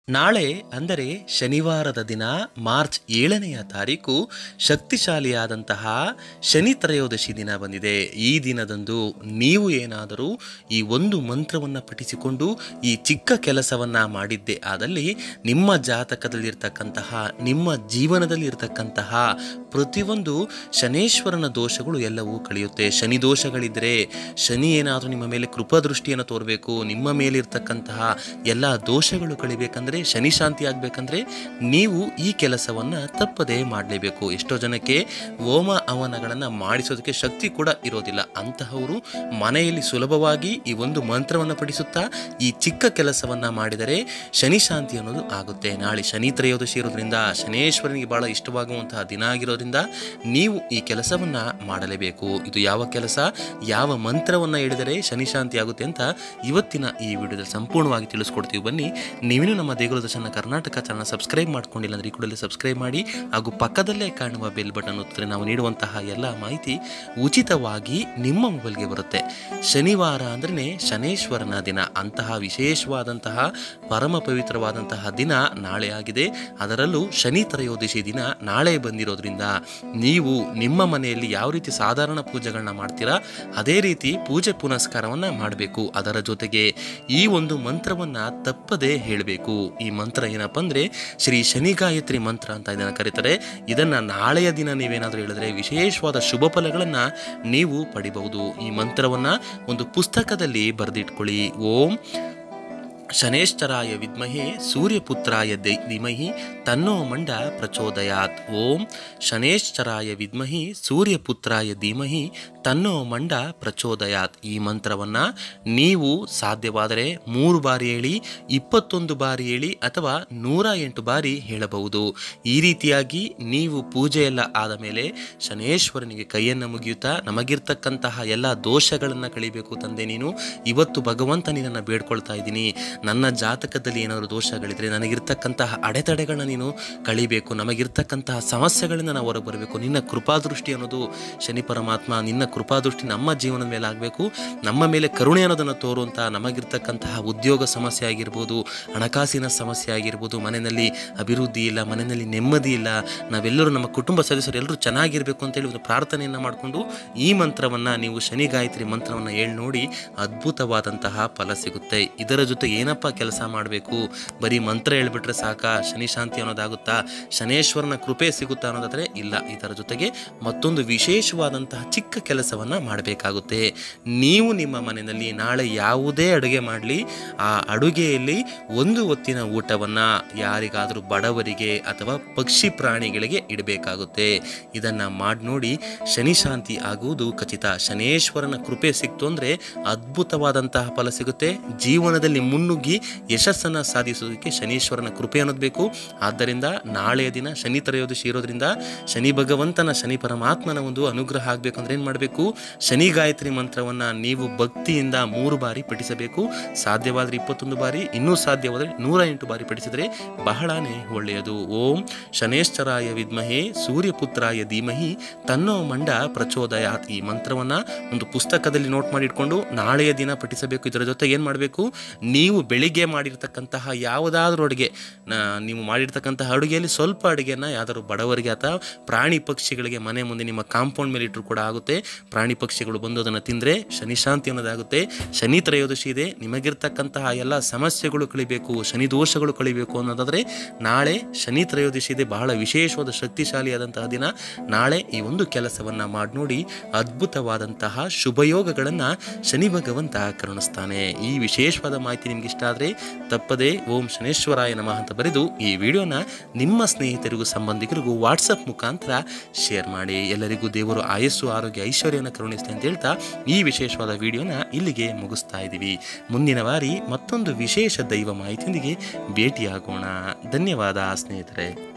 ನಾಳೆ ಅಂದರೆ ಶನಿವಾರದ ದಿನ ಮಾರ್ಚ್ ಏಳನೆಯ ತಾರೀಕು ಶಕ್ತಿಶಾಲಿಯಾದಂತಹ ಶನಿ ತ್ರಯೋದಶಿ ದಿನ ಬಂದಿದೆ ಈ ದಿನದಂದು ನೀವು ಏನಾದರೂ ಈ ಒಂದು ಮಂತ್ರವನ್ನು ಪಠಿಸಿಕೊಂಡು ಈ ಚಿಕ್ಕ ಕೆಲಸವನ್ನು ಮಾಡಿದ್ದೆ ಆದಲ್ಲಿ ನಿಮ್ಮ ಜಾತಕದಲ್ಲಿರ್ತಕ್ಕಂತಹ ನಿಮ್ಮ ಜೀವನದಲ್ಲಿರ್ತಕ್ಕಂತಹ ಪ್ರತಿಯೊಂದು ಶನೇಶ್ವರನ ದೋಷಗಳು ಎಲ್ಲವೂ ಕಳೆಯುತ್ತೆ ಶನಿ ದೋಷಗಳಿದ್ದರೆ ಶನಿ ಏನಾದರೂ ನಿಮ್ಮ ಮೇಲೆ ಕೃಪದೃಷ್ಟಿಯನ್ನು ತೋರಬೇಕು ನಿಮ್ಮ ಮೇಲಿರ್ತಕ್ಕಂತಹ ಎಲ್ಲ ದೋಷಗಳು ಕಳಿಬೇಕಂದ್ರೆ ಶನಿ ಶಾಂತಿ ಆಗಬೇಕಂದ್ರೆ ನೀವು ಈ ಕೆಲಸವನ್ನು ತಪ್ಪದೇ ಮಾಡಲೇಬೇಕು ಎಷ್ಟೋ ಜನಕ್ಕೆ ಹೋಮ ಹವನಗಳನ್ನು ಮಾಡಿಸೋದಕ್ಕೆ ಶಕ್ತಿ ಕೂಡ ಇರೋದಿಲ್ಲ ಅಂತಹವರು ಮನೆಯಲ್ಲಿ ಸುಲಭವಾಗಿ ಈ ಒಂದು ಮಂತ್ರವನ್ನು ಪಡಿಸುತ್ತಾ ಈ ಚಿಕ್ಕ ಕೆಲಸವನ್ನು ಮಾಡಿದರೆ ಶನಿ ಶಾಂತಿ ಅನ್ನೋದು ಆಗುತ್ತೆ ನಾಳೆ ಶನಿ ತ್ರಯೋದಶಿ ಇರೋದ್ರಿಂದ ಶನೇಶ್ವರನಿಗೆ ಬಹಳ ಇಷ್ಟವಾಗುವಂತಹ ದಿನ ಆಗಿರೋದ್ರಿಂದ ನೀವು ಈ ಕೆಲಸವನ್ನು ಮಾಡಲೇಬೇಕು ಇದು ಯಾವ ಕೆಲಸ ಯಾವ ಮಂತ್ರವನ್ನು ಹೇಳಿದರೆ ಶನಿ ಶಾಂತಿ ಆಗುತ್ತೆ ಅಂತ ಇವತ್ತಿನ ಈ ವಿಡಿಯೋದಲ್ಲಿ ಸಂಪೂರ್ಣವಾಗಿ ತಿಳಿಸ್ಕೊಡ್ತೀವಿ ಬನ್ನಿ ನೀವೇನು ನಮ್ಮ ದೇಗುಲ ದರ್ಶನ ಕರ್ನಾಟಕ ಚಾನಲ್ ಸಬ್ಸ್ಕ್ರೈಬ್ ಮಾಡ್ಕೊಂಡಿಲ್ಲ ಅಂದರೆ ಈ ಕೂಡಲೇ ಸಬ್ಸ್ಕ್ರೈಬ್ ಮಾಡಿ ಹಾಗೂ ಪಕ್ಕದಲ್ಲೇ ಕಾಣುವ ಬೆಲ್ ಬಟನ್ ಒತ್ತಿದ್ರೆ ನಾವು ನೀಡುವಂತಹ ಎಲ್ಲ ಮಾಹಿತಿ ಉಚಿತವಾಗಿ ನಿಮ್ಮ ಮೊಬೈಲ್ಗೆ ಬರುತ್ತೆ ಶನಿವಾರ ಅಂದ್ರೆ ಶನೇಶ್ವರನ ದಿನ ಅಂತಹ ವಿಶೇಷವಾದಂತಹ ಪರಮ ಪವಿತ್ರವಾದಂತಹ ದಿನ ನಾಳೆ ಆಗಿದೆ ಅದರಲ್ಲೂ ಶನಿ ತ್ರಯೋದಶಿ ದಿನ ನಾಳೆ ಬಂದಿರೋದ್ರಿಂದ ನೀವು ನಿಮ್ಮ ಮನೆಯಲ್ಲಿ ಯಾವ ರೀತಿ ಸಾಧಾರಣ ಪೂಜೆಗಳನ್ನ ಮಾಡ್ತೀರಾ ಅದೇ ರೀತಿ ಪೂಜೆ ಪುನಸ್ಕಾರವನ್ನು ಮಾಡಬೇಕು ಅದರ ಜೊತೆಗೆ ಈ ಒಂದು ಮಂತ್ರವನ್ನು ತಪ್ಪದೇ ಹೇಳಬೇಕು ಈ ಮಂತ್ರ ಏನಪ್ಪ ಅಂದರೆ ಶ್ರೀ ಶನಿ ಗಾಯತ್ರಿ ಮಂತ್ರ ಅಂತ ಇದನ್ನು ಕರೀತಾರೆ ಇದನ್ನು ನಾಳೆಯ ದಿನ ನೀವೇನಾದರೂ ಹೇಳಿದ್ರೆ ವಿಶೇಷವಾದ ಶುಭ ಫಲಗಳನ್ನು ನೀವು ಪಡಿಬಹುದು ಈ ಮಂತ್ರವನ್ನು ಒಂದು ಪುಸ್ತಕದಲ್ಲಿ ಬರೆದಿಟ್ಕೊಳ್ಳಿ ಓಂ ಶನೇಶ್ಚರಾಯ ವಿದ್ಮಹೆ ಸೂರ್ಯಪುತ್ರಾಯ ದೈ ಧೀಮಹಿ ತನ್ನೋ ಮಂಡ ಪ್ರಚೋದಯಾತ್ ಓಂ ಶನೇಶ್ಚರಾಯ ವಿದ್ಮಹಿ ಸೂರ್ಯಪುತ್ರಾಯ ಧೀಮಹಿ ತನ್ನೋ ಮಂಡ ಪ್ರಚೋದಯಾತ್ ಈ ಮಂತ್ರವನ್ನು ನೀವು ಸಾಧ್ಯವಾದರೆ ಮೂರು ಬಾರಿ ಹೇಳಿ ಇಪ್ಪತ್ತೊಂದು ಬಾರಿ ಹೇಳಿ ಅಥವಾ ನೂರ ಎಂಟು ಬಾರಿ ಹೇಳಬಹುದು ಈ ರೀತಿಯಾಗಿ ನೀವು ಪೂಜೆಯೆಲ್ಲ ಆದ ಮೇಲೆ ಶನೇಶ್ವರನಿಗೆ ಕೈಯನ್ನು ಮುಗಿಯುತ್ತಾ ನಮಗಿರ್ತಕ್ಕಂತಹ ಎಲ್ಲ ದೋಷಗಳನ್ನು ಕಳಿಬೇಕು ತಂದೆ ನೀನು ಇವತ್ತು ಭಗವಂತ ನಿನ್ನನ್ನು ಬೇಡ್ಕೊಳ್ತಾ ಇದ್ದೀನಿ ನನ್ನ ಜಾತಕದಲ್ಲಿ ಏನಾದರೂ ದೋಷಗಳಿದ್ರೆ ನನಗಿರ್ತಕ್ಕಂತಹ ಅಡೆತಡೆಗಳನ್ನ ನೀನು ಕಳಿಬೇಕು ನಮಗಿರ್ತಕ್ಕಂತಹ ಸಮಸ್ಯೆಗಳಿಂದ ನಾವು ಹೊರಗೆ ಬರಬೇಕು ನಿನ್ನ ಕೃಪಾದೃಷ್ಟಿ ಅನ್ನೋದು ಶನಿ ಪರಮಾತ್ಮ ನಿನ್ನ ಕೃಪಾದೃಷ್ಟಿ ನಮ್ಮ ಜೀವನದ ಮೇಲೆ ಆಗಬೇಕು ನಮ್ಮ ಮೇಲೆ ಕರುಣೆ ಅನ್ನೋದನ್ನು ತೋರುವಂಥ ನಮಗಿರ್ತಕ್ಕಂತಹ ಉದ್ಯೋಗ ಸಮಸ್ಯೆ ಆಗಿರ್ಬೋದು ಹಣಕಾಸಿನ ಸಮಸ್ಯೆ ಆಗಿರ್ಬೋದು ಮನೆಯಲ್ಲಿ ಅಭಿವೃದ್ಧಿ ಇಲ್ಲ ಮನೆಯಲ್ಲಿ ನೆಮ್ಮದಿ ಇಲ್ಲ ನಾವೆಲ್ಲರೂ ನಮ್ಮ ಕುಟುಂಬ ಸದಸ್ಯರು ಎಲ್ಲರೂ ಚೆನ್ನಾಗಿರಬೇಕು ಅಂತೇಳಿ ಒಂದು ಪ್ರಾರ್ಥನೆಯನ್ನು ಮಾಡಿಕೊಂಡು ಈ ಮಂತ್ರವನ್ನು ನೀವು ಶನಿ ಗಾಯತ್ರಿ ಮಂತ್ರವನ್ನು ಹೇಳಿ ನೋಡಿ ಅದ್ಭುತವಾದಂತಹ ಫಲ ಸಿಗುತ್ತೆ ಇದರ ಜೊತೆ ಏನಪ್ಪ ಕೆಲಸ ಮಾಡಬೇಕು ಬರೀ ಮಂತ್ರ ಹೇಳ್ಬಿಟ್ರೆ ಸಾಕ ಶನಿ ಶಾಂತಿ ಅನ್ನೋದಾಗುತ್ತಾ ಶನೇಶ್ವರನ ಕೃಪೆ ಸಿಗುತ್ತಾ ಅನ್ನೋದಾದರೆ ಇಲ್ಲ ಇದರ ಜೊತೆಗೆ ಮತ್ತೊಂದು ವಿಶೇಷವಾದಂತಹ ಚಿಕ್ಕ ಕೆಲಸವನ್ನು ಮಾಡಬೇಕಾಗುತ್ತೆ ನೀವು ನಿಮ್ಮ ಮನೆಯಲ್ಲಿ ನಾಳೆ ಯಾವುದೇ ಅಡುಗೆ ಮಾಡಲಿ ಆ ಅಡುಗೆಯಲ್ಲಿ ಒಂದು ಹೊತ್ತಿನ ಊಟವನ್ನು ಯಾರಿಗಾದರೂ ಬಡವರಿಗೆ ಅಥವಾ ಪಕ್ಷಿ ಪ್ರಾಣಿಗಳಿಗೆ ಇಡಬೇಕಾಗುತ್ತೆ ಇದನ್ನು ಮಾಡಿ ನೋಡಿ ಶನಿ ಶಾಂತಿ ಆಗುವುದು ಖಚಿತ ಶನೇಶ್ವರನ ಕೃಪೆ ಸಿಕ್ತು ಅಂದರೆ ಅದ್ಭುತವಾದಂತಹ ಫಲ ಸಿಗುತ್ತೆ ಜೀವನದಲ್ಲಿ ಮುನ್ನುಗ್ಗಿ ಯಶಸ್ಸನ್ನು ಸಾಧಿಸೋದಕ್ಕೆ ಶನೀಶ್ವರನ ಕೃಪೆ ಅನ್ನೋದು ಬೇಕು ಆದ್ದರಿಂದ ನಾಳೆಯ ದಿನ ಶನಿ ತ್ರಯೋದಶಿ ಇರೋದ್ರಿಂದ ಶನಿ ಭಗವಂತನ ಶನಿ ಪರಮಾತ್ಮನ ಒಂದು ಅನುಗ್ರಹ ಆಗಬೇಕು ಅಂದ್ರೆ ಏನು ಮಾಡಬೇಕು ಶನಿ ಗಾಯತ್ರಿ ಮಂತ್ರವನ್ನು ನೀವು ಭಕ್ತಿಯಿಂದ ಮೂರು ಬಾರಿ ಪಠಿಸಬೇಕು ಸಾಧ್ಯವಾದರೆ ಇಪ್ಪತ್ತೊಂದು ಬಾರಿ ಇನ್ನೂ ಸಾಧ್ಯವಾದರೆ ನೂರ ಎಂಟು ಬಾರಿ ಪಠಿಸಿದರೆ ಬಹಳನೇ ಒಳ್ಳೆಯದು ಓಂ ಶನೇಶ್ವರಾಯ ವಿದ್ಮಹೆ ಸೂರ್ಯಪುತ್ರಾಯ ಧೀಮಹಿ ತನ್ನೋ ಮಂಡ ಪ್ರಚೋದಯಾತ್ ಈ ಮಂತ್ರವನ್ನು ಒಂದು ಪುಸ್ತಕದಲ್ಲಿ ನೋಟ್ ಮಾಡಿ ಇಟ್ಕೊಂಡು ನಾಳೆಯ ದಿನ ಪಠಿಸಬೇಕು ಇದರ ಜೊತೆಗೆ ಏನು ಮಾಡಬೇಕು ನೀವು ಬೆಳಿಗ್ಗೆ ಮಾಡಿರ್ತಕ್ಕಂತಹ ಯಾವುದಾದ್ರೂ ಅಡುಗೆ ನಾ- ನೀವು ಮಾಡಿರ್ತಕ್ಕಂತಹ ಅಡುಗೆಯಲ್ಲಿ ಸ್ವಲ್ಪ ಅಡುಗೆನ ಯಾವ್ದಾದ್ರು ಬಡವರಿಗೆ ಅಥವಾ ಪ್ರಾಣಿ ಪಕ್ಷಿಗಳಿಗೆ ಮನೆ ಮುಂದೆ ನಿಮ್ಮ ಕಾಂಪೌಂಡ್ ಮೇಲೆ ಇಟ್ಟರು ಕೂಡ ಆಗುತ್ತೆ ಪ್ರಾಣಿ ಪಕ್ಷಿಗಳು ಬಂದು ಅದನ್ನು ತಿಂದರೆ ಶನಿ ಶಾಂತಿ ಅನ್ನೋದಾಗುತ್ತೆ ಶನಿ ತ್ರಯೋದಶಿ ಇದೆ ನಿಮಗಿರ್ತಕ್ಕಂತಹ ಎಲ್ಲ ಸಮಸ್ಯೆಗಳು ಕಳಿಬೇಕು ಶನಿ ದೋಷಗಳು ಕಳಿಬೇಕು ಅನ್ನೋದಾದರೆ ನಾಳೆ ಶನಿ ತ್ರಯೋದಶಿ ಇದೆ ಬಹಳ ವಿಶೇಷವಾದ ಶಕ್ತಿಶಾಲಿಯಾದಂತಹ ದಿನ ನಾಳೆ ಈ ಒಂದು ಕೆಲಸವನ್ನು ಮಾಡಿ ನೋಡಿ ಅದ್ಭುತವಾದಂತಹ ಶುಭಯೋಗಗಳನ್ನು ಶನಿ ಭಗವಂತ ಕರುಣಿಸ್ತಾನೆ ಈ ವಿಶೇಷವಾದ ಮಾಹಿತಿ ನಿಮ್ಗೆ ಇಷ್ಟ ಆದರೆ ತಪ್ಪದೇ ಓಂ ಶನೇಶ್ವರಾಯ ನಮಃ ಅಂತ ಬರೆದು ಈ ವಿಡಿಯೋನ ನಿಮ್ಮ ಸ್ನೇಹಿತರಿಗೂ ಸಂಬಂಧಿಕರಿಗೂ ವಾಟ್ಸಪ್ ಮುಖಾಂತರ ಶೇರ್ ಮಾಡಿ ಎಲ್ಲರಿಗೂ ದೇವರು ಆಯಸ್ಸು ಆರೋಗ್ಯ ಐಶ್ವರ್ಯನ ಕರುಣಿಸ್ಲಿ ಅಂತ ಹೇಳ್ತಾ ಈ ವಿಶೇಷವಾದ ವಿಡಿಯೋನ ಇಲ್ಲಿಗೆ ಮುಗಿಸ್ತಾ ಇದ್ದೀವಿ ಮುಂದಿನ ಬಾರಿ ಮತ್ತೊಂದು ವಿಶೇಷ ದೈವ ಮಾಹಿತಿಯೊಂದಿಗೆ ಭೇಟಿಯಾಗೋಣ ಧನ್ಯವಾದ ಸ್ನೇಹಿತರೆ